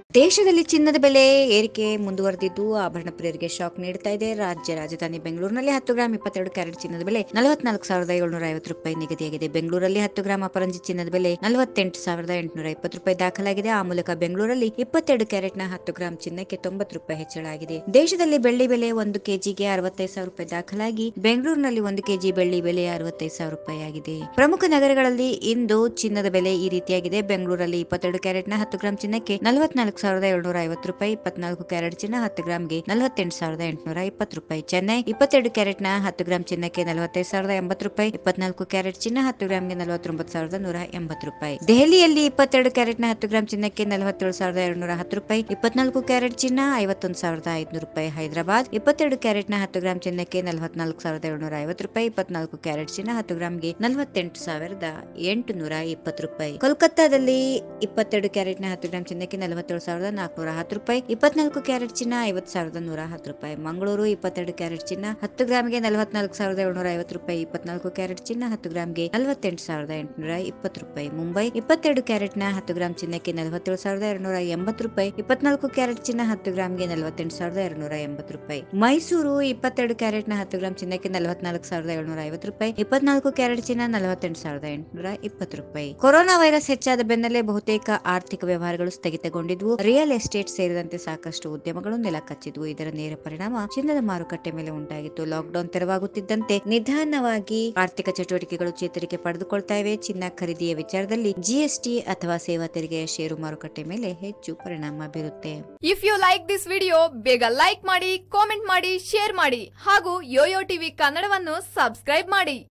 ದೇಶದಲ್ಲಿ ಚಿನ್ನದ ಬೆಲೆ ಏರಿಕೆ ಮುಂದುವರೆದಿದ್ದು ಆಭರಣ ಪ್ರಿಯರಿಗೆ ಶಾಕ್ ನೀಡುತ್ತಾ ಇದೆ ರಾಜ್ಯ ರಾಜಧಾನಿ ಬೆಂಗಳೂರಿನಲ್ಲಿ ಹತ್ತು ಗ್ರಾಂ ಇಪ್ಪತ್ತೆರಡು ಕ್ಯಾರೆಟ್ ಚಿನ್ನದ ಬೆಲೆ ನಲವತ್ನಾಲ್ಕು ಸಾವಿರದ ಏಳ್ನೂರ ಐವತ್ತು ರೂಪಾಯಿ ನಿಗದಿಯಾಗಿದೆ ಬೆಂಗಳೂರಲ್ಲಿ ಹತ್ತು ಗ್ರಾಂ ಅಪರಂಜಿ ಚಿನ್ನದ ಬೆಲೆ ನಲವತ್ತೆಂಟು ಸಾವಿರದ ಎಂಟುನೂರ ಇಪ್ಪತ್ತು ರೂಪಾಯಿ ದಾಖಲಾಗಿದೆ ಆ ಮೂಲಕ ಬೆಂಗಳೂರಲ್ಲಿ ಇಪ್ಪತ್ತೆರಡು ಕ್ಯಾರೆಟ್ನ ಹತ್ತು ಗ್ರಾಂ ಚಿನ್ನಕ್ಕೆ ತೊಂಬತ್ತು ರೂಪಾಯಿ ಹೆಚ್ಚಳ ಆಗಿದೆ ದೇಶದಲ್ಲಿ ಬೆಳ್ಳಿ ಬೆಲೆ ಒಂದು ಕೆಜಿಗೆ ಅರವತ್ತೈದು ಸಾವಿರ ರೂಪಾಯಿ ದಾಖಲಾಗಿ ಬೆಂಗಳೂರಿನಲ್ಲಿ ಒಂದು ಕೆಜಿ ಬೆಳ್ಳಿ ಬೆಲೆ ಅರವತ್ತೈದು ಸಾವಿರ ರೂಪಾಯಿ ಆಗಿದೆ ಪ್ರಮುಖ ನಗರಗಳಲ್ಲಿ ಇಂದು ಚಿನ್ನದ ಬೆಲೆ ಈ ರೀತಿಯಾಗಿದೆ ಬೆಂಗಳೂರಲ್ಲಿ ಇಪ್ಪತ್ತೆರಡು ಕ್ಯಾರೆಟ್ನ ಹತ್ತು ಗ್ರಾಂ ಚಿನ್ನಕ್ಕೆ ನಲವತ್ನಾಲ್ಕು ಸಾವಿರದ ಏಳ್ನೂರ ಐವತ್ತು ರೂಪಾಯಿ ಇಪ್ಪತ್ನಾಲ್ಕು ಕ್ಯಾರೆಟ್ ಚಿನ್ನ ಹತ್ತು ಗ್ರಾಂಗೆ ನಲವತ್ತೆಂಟು ಸಾವಿರದ ಎಂಟುನೂರ ಇಪ್ಪತ್ತು ರೂಪಾಯಿ ಚೆನ್ನೈ ಇಪ್ಪತ್ತೆರಡು ಕ್ಯಾರೆಟ್ನ ಹತ್ತು ಗ್ರಾಂ ಚಿನ್ನಕ್ಕೆ ನಲವತ್ತೈದು ಸಾವಿರದ ಎಂಬತ್ತು ರೂಪಾಯಿ ಇಪ್ಪತ್ನಾಲ್ಕು ಕ್ಯಾರೆಟ್ ಚಿನ್ನ ಹತ್ತು ಗ್ರಾಂಗೆ ನಲವತ್ತೊಂಬತ್ತು ಸಾವಿರದ ನೂರ ಎಂಬತ್ತು ರೂಪಾಯಿ ದೆಹಲಿಯಲ್ಲಿ ಇಪ್ಪತ್ತೆರಡು ಕ್ಯಾರೆಟ್ನ ಹತ್ತು ಗ್ರಾಂ ಚಿನ್ನಕ್ಕೆ ನಲವತ್ತೇಳು ಸಾವಿರದ ಏಳ್ನೂರ ಹತ್ತು ರೂಪಾಯಿ ಇಪ್ಪತ್ನಾಲ್ಕು ಕ್ಯಾರೆಟ್ ಚಿನ್ನ ಐವತ್ತೊಂದು ಸಾವಿರದ ಐದುನೂರು ರೂಪಾಯಿ ಹೈದರಾಬಾದ್ ಇಪ್ಪತ್ತೆರಡು ಕ್ಯಾರೆಟ್ನ ಹತ್ತು ಗ್ರಾಂ ಚಿನ್ನಕ್ಕೆ ನಲವತ್ನಾಲ್ಕು ಸಾವಿರದ ಏಳ್ನೂರ ಐವತ್ತು ರೂಪಾಯಿ ಇಪ್ಪತ್ನಾಲ್ಕು ಕ್ಯಾರೆಟ್ ಚಿನ್ನ ಹತ್ತು ಗ್ರಾಂಗೆ ನಲವತ್ತೆಂಟು ಸಾವಿರದ ಎಂಟುನೂರ ಇಪ್ಪತ್ತು ರೂಪಾಯಿ ಕೋಲ್ಕತ್ತಾದಲ್ಲಿ ಇಪ್ಪತ್ತೆರಡು ಕ್ಯಾರೆಟ್ನ ಹತ್ತು ಗ್ರಾಂ ಚಿನ್ನಕ್ಕೆ ನಲವತ್ತೇಳು ಸಾವಿರದ ನಾಲ್ಕುನೂರ ಹತ್ತು ರೂಪಾಯಿ ಇಪ್ಪತ್ನಾಲ್ಕು ಕ್ಯಾರೆಟ್ ಚಿನ್ನ ಐವತ್ತು ಸಾವಿರದ ನೂರ ಹತ್ತು ರೂಪಾಯಿ ಮಂಗಳೂರು ಇಪ್ಪತ್ತೆರಡು ಕ್ಯಾರೆಟ್ ಚಿನ್ನ ಹತ್ತು ಗ್ರಾಮ್ಗೆ ನಲವತ್ನಾಲ್ಕು ಸಾವಿರದ ಏಳ್ನೂರ ಐವತ್ತು ರೂಪಾಯಿ ಇಪ್ಪತ್ನಾಲ್ಕು ಕ್ಯಾರೆಟ್ ಚಿನ್ನ ಹತ್ತು ಗ್ರಾಮ್ಗೆ ನಲವತ್ತೆಂಟು ಸಾವಿರದ ಎಂಟುನೂರ ಇಪ್ಪತ್ತು ರೂಪಾಯಿ ಮುಂಬೈ ಇಪ್ಪತ್ತೆರಡು ಕ್ಯಾರೆಟ್ನ ಹತ್ತು ಗ್ರಾಂ ಚಿನ್ನಕ್ಕೆ ನಲವತ್ತೇಳು ಸಾವಿರದ ಎರಡುನೂರ ಎಂಬತ್ತು ರೂಪಾಯಿ ಇಪ್ಪತ್ನಾಲ್ಕು ಕ್ಯಾರೆಟ್ ಚಿನ್ನ ಹತ್ತು ಗ್ರಾಮ್ಗೆ ನಲವತ್ತೆಂಟು ಸಾವಿರದ ಎರಡುನೂರ ಎಂಬತ್ತು ರೂಪಾಯಿ ಮೈಸೂರು ಇಪ್ಪತ್ತೆರಡು ಕ್ಯಾರೆಟ್ನ ಹತ್ತು ಗ್ರಾಂ ಚಿನ್ನಕ್ಕೆ ನಲವತ್ನಾಲ್ಕು ಸಾವಿರದ ಏಳ್ನೂರ ಐವತ್ತು ರೂಪಾಯಿ ಇಪ್ಪತ್ನಾಲ್ಕು ಕ್ಯಾರೆಟ್ ಚಿನ್ನ ನಲವತ್ತೆಂಟು ಸಾವಿರದ ಎಂಟುನೂರ ಇಪ್ಪತ್ತು ರೂಪಾಯಿ ಕೊರೋನಾ ವೈರಸ್ ಹೆಚ್ಚಾದ ಬೆನ್ನಲ್ಲೇ ಬಹುತೇಕ ಆರ್ಥಿಕ ವ್ಯವಹಾರಗಳು ಸ್ಥಗಿತಗೊಂಡಿದ್ವು ರಿಯಲ್ ಎಸ್ಟೇಟ್ ಸೇರಿದಂತೆ ಸಾಕಷ್ಟು ಉದ್ಯಮಗಳು ನೆಲಕಚ್ಚಿದ್ವು ಇದರ ನೇರ ಪರಿಣಾಮ ಚಿನ್ನದ ಮಾರುಕಟ್ಟೆ ಮೇಲೆ ಉಂಟಾಗಿತ್ತು ಲಾಕ್ಡೌನ್ ತೆರವಾಗುತ್ತಿದ್ದಂತೆ ನಿಧಾನವಾಗಿ ಆರ್ಥಿಕ ಚಟುವಟಿಕೆಗಳು ಚೇತರಿಕೆ ಪಡೆದುಕೊಳ್ತಾ ಇವೆ ಚಿನ್ನ ಖರೀದಿಯ ವಿಚಾರದಲ್ಲಿ ಜಿಎಸ್ಟಿ ಅಥವಾ ಸೇವಾ ತೆರಿಗೆಯ ಷೇರು ಮಾರುಕಟ್ಟೆ ಮೇಲೆ ಹೆಚ್ಚು ಪರಿಣಾಮ ಬೀರುತ್ತೆ if you like this video ಬೇಗ ಲೈಕ್ ಮಾಡಿ ಕಾಮೆಂಟ್ ಮಾಡಿ ಶೇರ್ ಮಾಡಿ ಹಾಗೂ ಯೋಯೋ ಟಿವಿ ಕನ್ನಡವನ್ನು ಸಬ್ಸ್ಕ್ರೈಬ್ ಮಾಡಿ